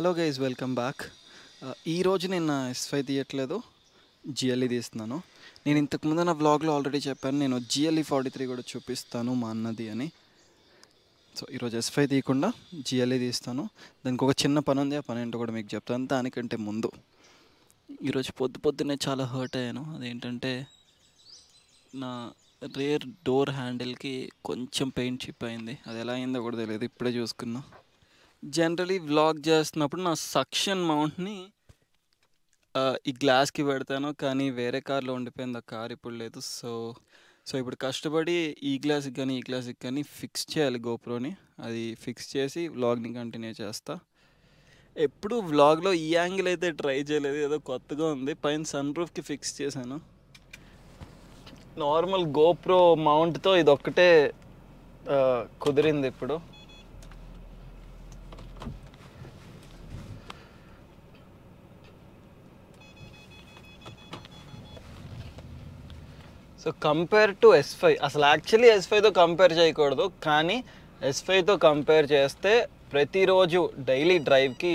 Hello guys welcome back ఈరోజు నేను నా ఎస్ఫై తీయట్లేదు జిఎల్ఈ తీస్తున్నాను నేను ఇంతకు ముందు నా వ్లాగ్లో ఆల్రెడీ చెప్పాను నేను జిఎల్ఈ ఫార్టీ త్రీ కూడా చూపిస్తాను మా అన్నది అని సో ఈరోజు ఎస్ఫై తీయకుండా జిఎల్ఈ తీస్తాను దానికి ఒక చిన్న పని ఉంది ఆ పని ఏంటో కూడా మీకు చెప్తాను దానికంటే ముందు ఈరోజు పొద్దు పొద్దున్నే చాలా హర్ట్ అయ్యాను అదేంటంటే నా రేర్ డోర్ హ్యాండిల్కి కొంచెం పెయింట్ చిప్ అయింది అది ఎలా అయిందో కూడా తెలియదు ఇప్పుడే చూసుకున్నా జనరలీ వ్లాగ్ చేస్తున్నప్పుడు నా సక్షన్ మౌంట్ని ఈ గ్లాస్కి పెడతాను కానీ వేరే కార్లో ఉండిపోయింది ఆ కార్ ఇప్పుడు లేదు సో సో ఇప్పుడు కష్టపడి ఈ గ్లాస్కి కానీ ఈ గ్లాస్కి కానీ ఫిక్స్ చేయాలి గోప్రోని అది ఫిక్స్ చేసి వ్లాగ్ని కంటిన్యూ చేస్తా ఎప్పుడు వ్లాగ్లో ఈ యాంగిల్ అయితే ట్రై చేయలేదు ఏదో కొత్తగా ఉంది పైన సన్ రూఫ్కి ఫిక్స్ చేశాను నార్మల్ గోప్రో మౌంట్తో ఇది ఒక్కటే ఆ, కుదిరింది ఇప్పుడు so compare to S five అసలు యాక్చువల్లీ ఎస్ ఫైవ్తో కంపేర్ చేయకూడదు కానీ ఎస్ ఫైవ్తో కంపేర్ చేస్తే ప్రతిరోజు డైలీ డ్రైవ్కి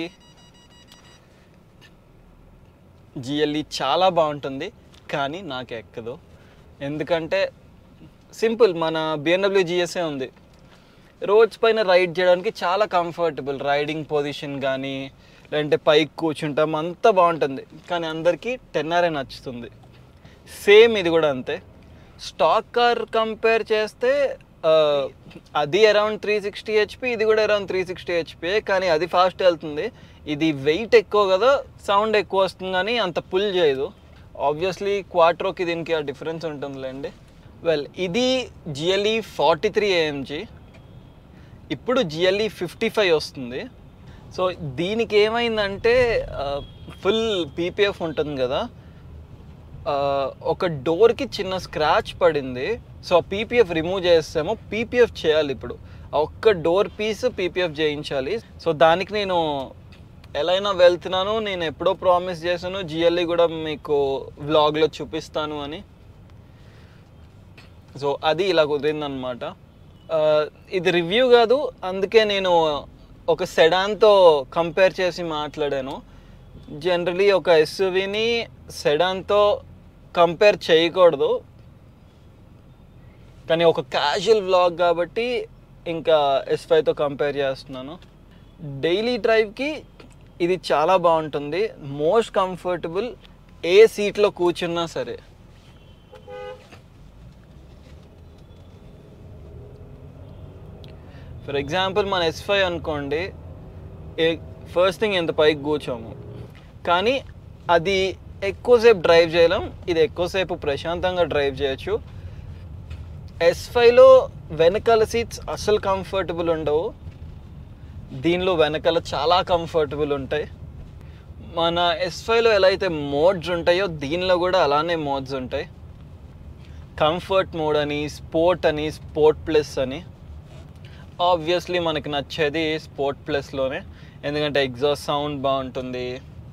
జిఎల్ఈ చాలా బాగుంటుంది కానీ నాకు ఎక్కదు ఎందుకంటే సింపుల్ మన బిఎన్డబ్ల్యూ జిఎస్ఏ ఉంది రోడ్స్ పైన రైడ్ చేయడానికి చాలా కంఫర్టబుల్ రైడింగ్ పొజిషన్ కానీ లేదంటే పైకి కూర్చుంటాం అంతా బాగుంటుంది కానీ అందరికీ టెన్ ఆర్ఏ నచ్చుతుంది సేమ్ ఇది కూడా అంతే స్టాక్ కార్ కంపేర్ చేస్తే ఆ, అది అరౌండ్ త్రీ సిక్స్టీ హెచ్పి ఇది కూడా అరౌండ్ త్రీ సిక్స్టీ హెచ్పి కానీ అది ఫాస్ట్ వెళ్తుంది ఇది వెయిట్ ఎక్కువ కదా సౌండ్ ఎక్కువ వస్తుంది కానీ అంత పుల్ చేయదు ఆబ్వియస్లీ క్వాట్రోకి దీనికి ఆ డిఫరెన్స్ ఉంటుందిలేండి వెల్ ఇది జిఎల్ఈ ఫార్టీ త్రీ ఏఎంజీ ఇప్పుడు జిఎల్ఈ ఫిఫ్టీ ఫైవ్ వస్తుంది సో దీనికి ఏమైందంటే ఫుల్ పీపీఎఫ్ ఉంటుంది కదా ఆ, ఒక డోర్కి చిన్న స్క్రాచ్ పడింది సో ఆ పీపీఎఫ్ రిమూవ్ చేస్తాము పీపీఎఫ్ చేయాలి ఇప్పుడు ఆ ఒక్క డోర్ పీస్ పీపీఎఫ్ చేయించాలి సో దానికి నేను ఎలా అయినా వెళ్తున్నాను నేను ఎప్పుడో ప్రామిస్ చేశాను జిఎల్ఈ కూడా మీకు వ్లాగ్లో చూపిస్తాను అని సో అది ఇలా కుదిరిందనమాట ఆ, ఇది రివ్యూ కాదు అందుకే నేను ఒక సెడాన్తో కంపేర్ చేసి మాట్లాడాను జనరలీ ఒక ఎస్యూవీని సెడాన్తో కంపేర్ చేయకూడదు కానీ ఒక క్యాజువల్ వ్లాగ్ కాబట్టి ఇంకా ఎస్ ఫైవ్తో కంపేర్ చేస్తున్నాను డైలీ డ్రైవ్కి ఇది చాలా బాగుంటుంది మోస్ట్ కంఫర్టబుల్ ఏ సీట్లో కూర్చున్నా సరే ఫర్ ఎగ్జాంపుల్ మన ఎస్ ఫైవ్ అనుకోండి ఏ ఫస్ట్ థింగ్ ఎంత పైకి కూర్చోము కానీ అది ఎక్కువసేపు డ్రైవ్ చేయలేం ఇది ఎక్కువసేపు ప్రశాంతంగా డ్రైవ్ చేయొచ్చు ఎస్ ఫైవ్లో వెనకాల సీట్స్ అసలు కంఫర్టబుల్ ఉండవు దీనిలో వెనకాల చాలా కంఫర్టబుల్ ఉంటాయి మన ఎస్ ఫైవ్లో ఎలా అయితే మోడ్స్ ఉంటాయో దీనిలో కూడా అలానే మోడ్స్ ఉంటాయి కంఫర్ట్ మోడ్ అని స్పోర్ట్ అని స్పోర్ట్ ప్లస్ అని ఆబ్వియస్లీ మనకి నచ్చేది స్పోర్ట్ ప్లస్లోనే ఎందుకంటే ఎగ్జాస్ట్ సౌండ్ బాగుంటుంది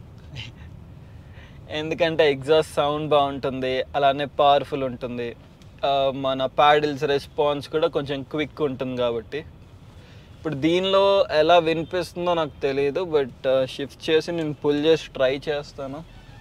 ఎందుకంటే ఎగ్జాస్ట్ సౌండ్ బాగుంటుంది అలానే పవర్ఫుల్ ఉంటుంది ఆ, మన ప్యాడిల్స్ రెస్పాన్స్ కూడా కొంచెం క్విక్ ఉంటుంది కాబట్టి ఇప్పుడు దీనిలో ఎలా వినిపిస్తుందో నాకు తెలియదు బట్ షిఫ్ట్ చేసి నేను పుల్ చేసి ట్రై చేస్తాను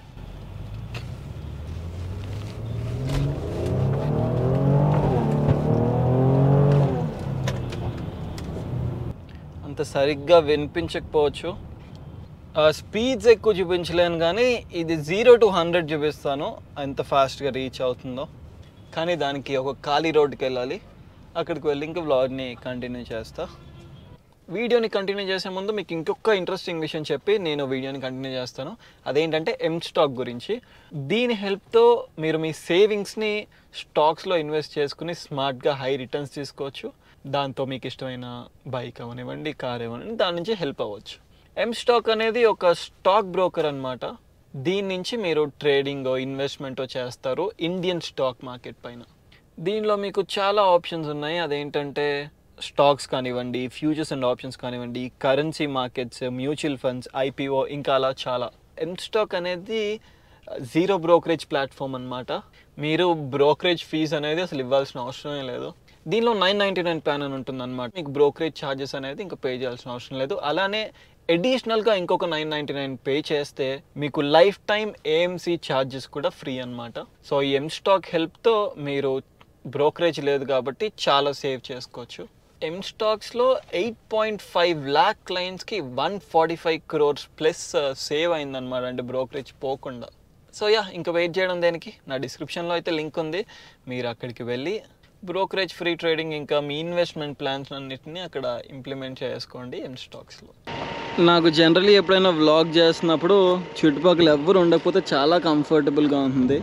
అంత సరిగ్గా వినిపించకపోవచ్చు స్పీడ్స్ ఎక్కువ చూపించలేను కానీ ఇది జీరో టు హండ్రెడ్ చూపిస్తాను ఎంత ఫాస్ట్గా రీచ్ అవుతుందో కానీ దానికి ఒక ఖాళీ రోడ్డుకి వెళ్ళాలి అక్కడికి వెళ్ళి ఇంకా వ్లాగ్ని కంటిన్యూ చేస్తా వీడియోని కంటిన్యూ చేసే ముందు మీకు ఇంకొక ఇంట్రెస్టింగ్ విషయం చెప్పి నేను వీడియోని కంటిన్యూ చేస్తాను అదేంటంటే ఎం స్టాక్ గురించి దీని హెల్ప్తో మీరు మీ సేవింగ్స్ని స్టాక్స్లో ఇన్వెస్ట్ చేసుకుని స్మార్ట్గా హై రిటర్న్స్ తీసుకోవచ్చు దాంతో మీకు ఇష్టమైన బైక్ అవనివ్వండి కార్ ఇవ్వనివ్వండి దాని నుంచి హెల్ప్ అవ్వచ్చు ఎం స్టాక్ అనేది ఒక స్టాక్ బ్రోకర్ అన్నమాట దీని నుంచి మీరు ట్రేడింగ్ ఇన్వెస్ట్మెంట్ చేస్తారు ఇండియన్ స్టాక్ మార్కెట్ పైన దీనిలో మీకు చాలా ఆప్షన్స్ ఉన్నాయి అదేంటంటే స్టాక్స్ కానివ్వండి ఫ్యూచర్స్ అండ్ ఆప్షన్స్ కానివ్వండి currency markets mutual funds IPO ఇంకా అలా చాలా ఎం స్టాక్ అనేది జీరో బ్రోకరేజ్ ప్లాట్ఫామ్ అన్నమాట మీరు బ్రోకరేజ్ ఫీజ్ అనేది అసలు ఇవ్వాల్సిన అవసరమే లేదు దీనిలో నైన్ నైంటీ నైన్ ప్లాన్ అని ఉంటుంది అనమాట మీకు బ్రోకరేజ్ ఛార్జెస్ అనేది ఇంకా పే చేయాల్సిన అవసరం లేదు అలానే అడిషనల్గా ఇంకొక నైన్ నైంటీ నైన్ పే చేస్తే మీకు లైఫ్ టైం ఏఎంసీ ఛార్జెస్ కూడా ఫ్రీ అన్నమాట సో ఈ ఎం స్టాక్ హెల్ప్తో మీరు బ్రోకరేజ్ లేదు కాబట్టి చాలా సేవ్ చేసుకోవచ్చు ఎం స్టాక్స్లో ఎయిట్ పాయింట్ ఫైవ్ ల్యాక్ క్లయింట్స్కి one forty five crores plus save అయిందన్నమాట అంటే బ్రోకరేజ్ పోకుండా సో యా ఇంకా వెయిట్ చేయడం దేనికి నా డిస్క్రిప్షన్లో అయితే లింక్ ఉంది మీరు అక్కడికి వెళ్ళి బ్రోకరేజ్ ఫ్రీ ట్రేడింగ్ ఇంకా మీ ఇన్వెస్ట్మెంట్ ప్లాన్స్ అన్నిటిని అక్కడ ఇంప్లిమెంట్ చేసుకోండి ఎం స్టాక్స్లో నాకు జనరలీ ఎప్పుడైనా వ్లాగ్ చేస్తున్నప్పుడు చుట్టుపక్కల ఎవ్వరు ఉండకపోతే చాలా కంఫర్టబుల్గా ఉంటుంది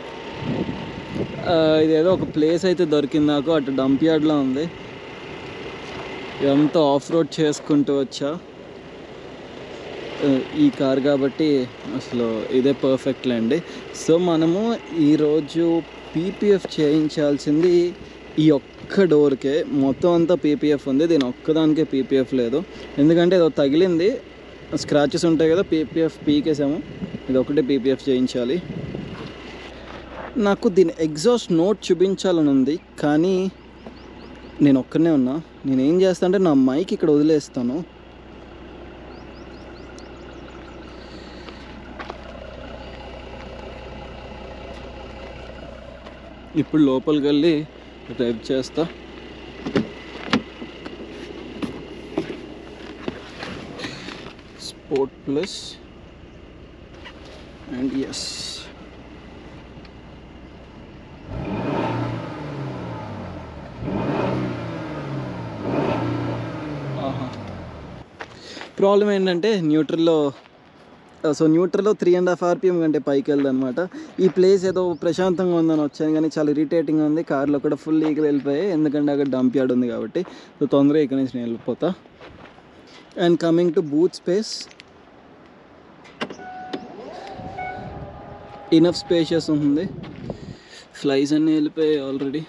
ఆ, ఇదేదో ఒక ప్లేస్ అయితే దొరికింది నాకు అటు డంప్ యార్డ్లో ఉంది ఇదంతా ఆఫ్ రోడ్ చేసుకుంటూ వచ్చా ఆ, ఈ కార్ కాబట్టి అసలు ఇదే పర్ఫెక్ట్ అండి సో మనము ఈరోజు పీపీఎఫ్ చేయించాల్సింది ఈ ఒక్క డోర్కే మొత్తం అంతా పీపీఎఫ్ ఉంది దీని ఒక్కదానికే పీపీఎఫ్ లేదు ఎందుకంటే ఏదో తగిలింది స్క్రాచెస్ ఉంటాయి కదా పీపీఎఫ్ పీకేసాము ఇది ఒకటే పీపీఎఫ్ చేయించాలి నాకు దీని ఎగ్జాస్ట్ నోట్ చూపించాలని ఉంది కానీ నేను ఒక్కనే ఉన్నా నేను ఏం చేస్తా అంటే నా మైక్ ఇక్కడ వదిలేస్తాను ఇప్పుడు లోపలికి వెళ్ళి డ్రైవ్ చేస్తా sport plus and S problem ఏంటంటే న్యూట్రల్లో సో న్యూట్రల్లో త్రీ అండ్ హాఫ్ ఆర్పిఎం కంటే పైకి వెళ్దు అనమాట ఈ ప్లేస్ ఏదో ప్రశాంతంగా ఉందని వచ్చాను కానీ చాలా ఇరిటేటింగ్ ఉంది కార్లో కూడా ఫుల్ ఈగలు వెళ్ళిపోయాయి ఎందుకంటే అక్కడ డంప్ యార్డ్ ఉంది కాబట్టి సో తొందరగా ఇక్కడ నుంచి నేను వెళ్ళిపోతా and coming to boot space enough spacious ఉంది ఫ్లైస్ అన్నీ వెళ్ళిపోయాయి ఆల్రెడీ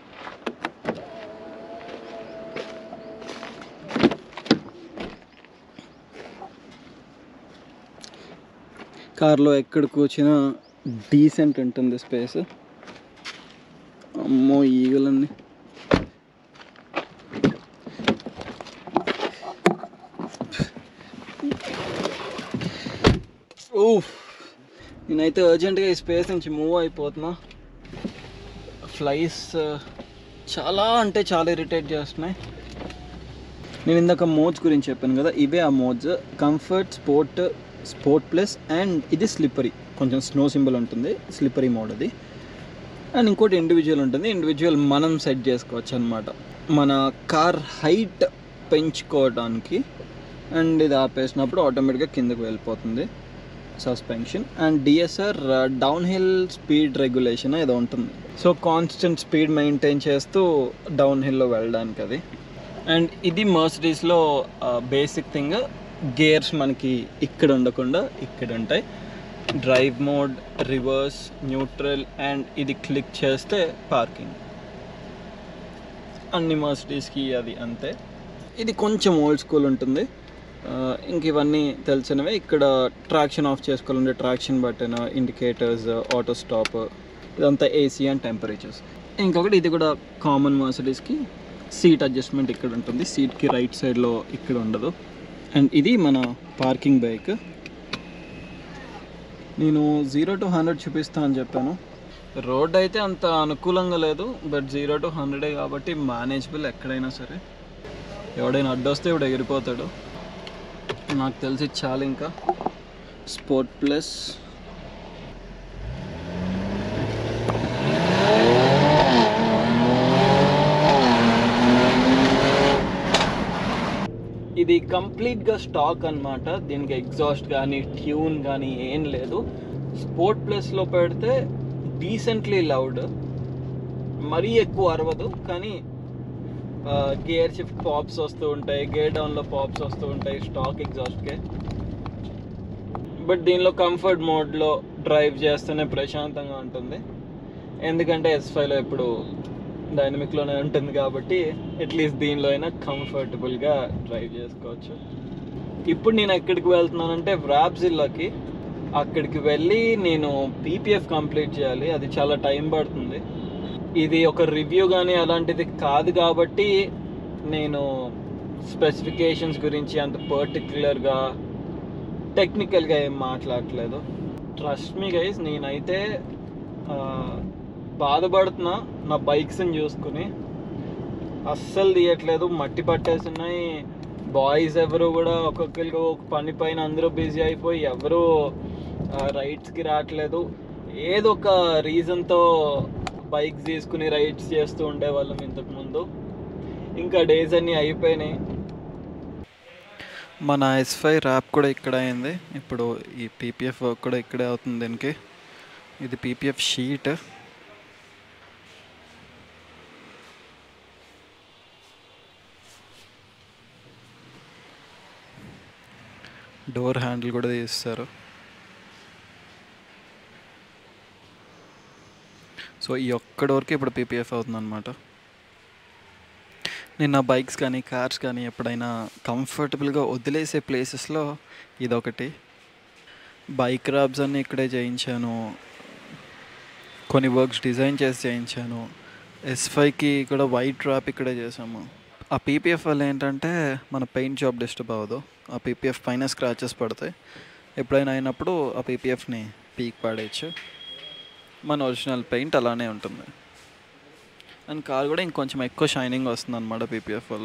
కార్లో ఎక్కడ కూర్చున్నా డీసెంట్ ఉంటుంది స్పేస్ అమ్మో ఈగలన్నీ ఊఫ్ నేనైతే అర్జెంటుగా ఈ స్పేస్ నుంచి మూవ్ అయిపోతున్నా ఫ్లైస్ చాలా అంటే చాలా ఇరిటేట్ చేస్తున్నాయి నేను ఇందాక మోడ్స్ గురించి చెప్పాను కదా ఇవే ఆ modes comfort sport sport plus and ఇది స్లిప్పరీ కొంచెం స్నో సింబల్ ఉంటుంది స్లిప్పరీ మోడ్ అది అండ్ ఇంకోటి ఇండివిజువల్ ఉంటుంది ఇండివిజువల్ మనం సెట్ చేసుకోవచ్చు అనమాట మన కార్ హైట్ పెంచుకోవడానికి అండ్ ఇది ఆపేసినప్పుడు ఆటోమేటిక్గా కిందకు వెళ్ళిపోతుంది suspension and DSR down hill speed regulation ఏదో ఉంటుంది సో కాన్స్టెంట్ స్పీడ్ మెయింటైన్ చేస్తూ డౌన్ హిల్లో వెళ్ళడానికి అది అండ్ ఇది మర్సిడీస్లో బేసిక్ థింగ్ గేర్స్ మనకి ఇక్కడ ఉండకుండా ఇక్కడ ఉంటాయి drive mode reverse neutral and ఇది క్లిక్ చేస్తే పార్కింగ్ అన్ని మర్సిడీస్కి అది అంతే ఇది కొంచెం ఓల్డ్ స్కూల్ ఉంటుంది ఆ, ఇంక ఇవన్నీ తెలిసినవే ఇక్కడ ట్రాక్షన్ ఆఫ్ చేసుకోవాలంటే traction button indicators auto stop ఇదంతా ఏసీ అండ్ టెంపరేచర్స్ ఇంకొకటి ఇది కూడా కామన్ మర్సిడీస్కి సీట్ అడ్జస్ట్మెంట్ ఇక్కడ ఉంటుంది సీట్కి రైట్ సైడ్లో ఇక్కడ ఉండదు అండ్ ఇది మన పార్కింగ్ బైక్ నేను జీరో టు హండ్రెడ్ చూపిస్తా అని చెప్పాను రోడ్ అయితే అంత అనుకూలంగా లేదు బట్ జీరో టు హండ్రెడే కాబట్టి మేనేజబుల్ ఎక్కడైనా సరే ఎవడైనా అడ్డొస్తే ఇప్పుడు ఎగిరిపోతాడు నాకు తెలిసి చాలు ఇంకా స్పోర్ట్ ప్లస్ ఇది కంప్లీట్గా స్టాక్ అన్నమాట దీనికి ఎగ్జాస్ట్ కానీ ట్యూన్ కానీ ఏం లేదు స్పోర్ట్ ప్లస్లో పెడితే డీసెంట్లీ లౌడ్ మరీ ఎక్కువ అరవదు కానీ గేర్ షిఫ్ట్ పాప్స్ వస్తూ ఉంటాయి గేర్ డౌన్లో పాప్స్ వస్తూ ఉంటాయి స్టాక్ ఎగ్జాస్ట్కే బట్ దీనిలో కంఫర్ట్ మోడ్లో డ్రైవ్ చేస్తేనే ప్రశాంతంగా ఉంటుంది ఎందుకంటే ఎస్ ఫైవ్లో ఎప్పుడు డైనమిక్లోనే ఉంటుంది కాబట్టి అట్లీస్ట్ దీనిలో అయినా కంఫర్టబుల్గా డ్రైవ్ చేసుకోవచ్చు ఇప్పుడు నేను ఎక్కడికి వెళ్తున్నానంటే వ్రాప్జిల్లాకి అక్కడికి వెళ్ళి నేను పీపీఎఫ్ కంప్లీట్ చేయాలి అది చాలా టైం పడుతుంది ఇది ఒక రివ్యూ కానీ అలాంటిది కాదు కాబట్టి నేను స్పెసిఫికేషన్స్ గురించి అంత పర్టిక్యులర్గా టెక్నికల్గా ఏం మాట్లాడట్లేదు ట్రస్ట్ మీ గైస్ నేనైతే ఆ, బాధపడుతున్నా నా బైక్స్ని చూసుకుని అస్సలు తీయట్లేదు మట్టి పట్టేస్తున్నాయి బాయ్స్ ఎవరు కూడా ఒక్కొక్కరికి ఒక పని పైన అందరూ బిజీ అయిపోయి ఎవరు రైడ్స్కి రావట్లేదు ఏదో ఒక రీజన్తో బైక్స్ తీసుకుని రైడ్స్ చేస్తూ ఉండేవాళ్ళం ఇంతకుముందు ఇంకా డేస్ అన్నీ అయిపోయినాయి మన ఎస్ ఫైవ్ ర్యాప్ కూడా ఇక్కడ అయింది ఇప్పుడు ఈ పీపీఎఫ్ వర్క్ కూడా ఇక్కడే అవుతుంది దీనికి ఇది పీపీఎఫ్ షీట్ డోర్ హ్యాండిల్ కూడా తీస్తారు సో ఈ ఒక్క డోర్కి ఇప్పుడు పీపీఎఫ్ అవుతుంది అనమాట నేను నా బైక్స్ కానీ కార్స్ కానీ ఎప్పుడైనా కంఫర్టబుల్గా వదిలేసే ప్లేసెస్లో ఇదొకటి బైక్ ర్యాబ్స్ అన్నీ ఇక్కడే చేయించాను కొన్ని వర్క్స్ డిజైన్ చేసి చేయించాను ఎస్ ఫైవ్కి కూడా వైట్ ర్యాప్ ఇక్కడే చేసాము ఆ పీపీఎఫ్ వల్ల ఏంటంటే మన పెయింట్ జాబ్ డిస్టర్బ్ అవ్వదు ఆ పీపీఎఫ్ పైన స్క్రాచెస్ పడతాయి ఎప్పుడైనా అయినప్పుడు ఆ పీపీఎఫ్ని పీక్ పాడేయచ్చు మన ఒరిజినల్ పెయింట్ అలానే ఉంటుంది అండ్ కార్ కూడా ఇంకొంచెం ఎక్కువ షైనింగ్ వస్తుంది అనమాట పీపీఎఫ్ వల్ల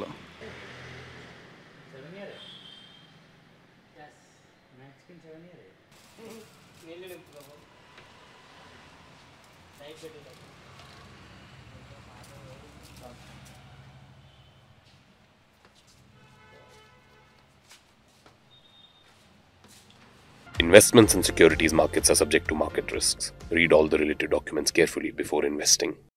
Investments in securities markets are subject to market risks. Read all the related documents carefully before investing.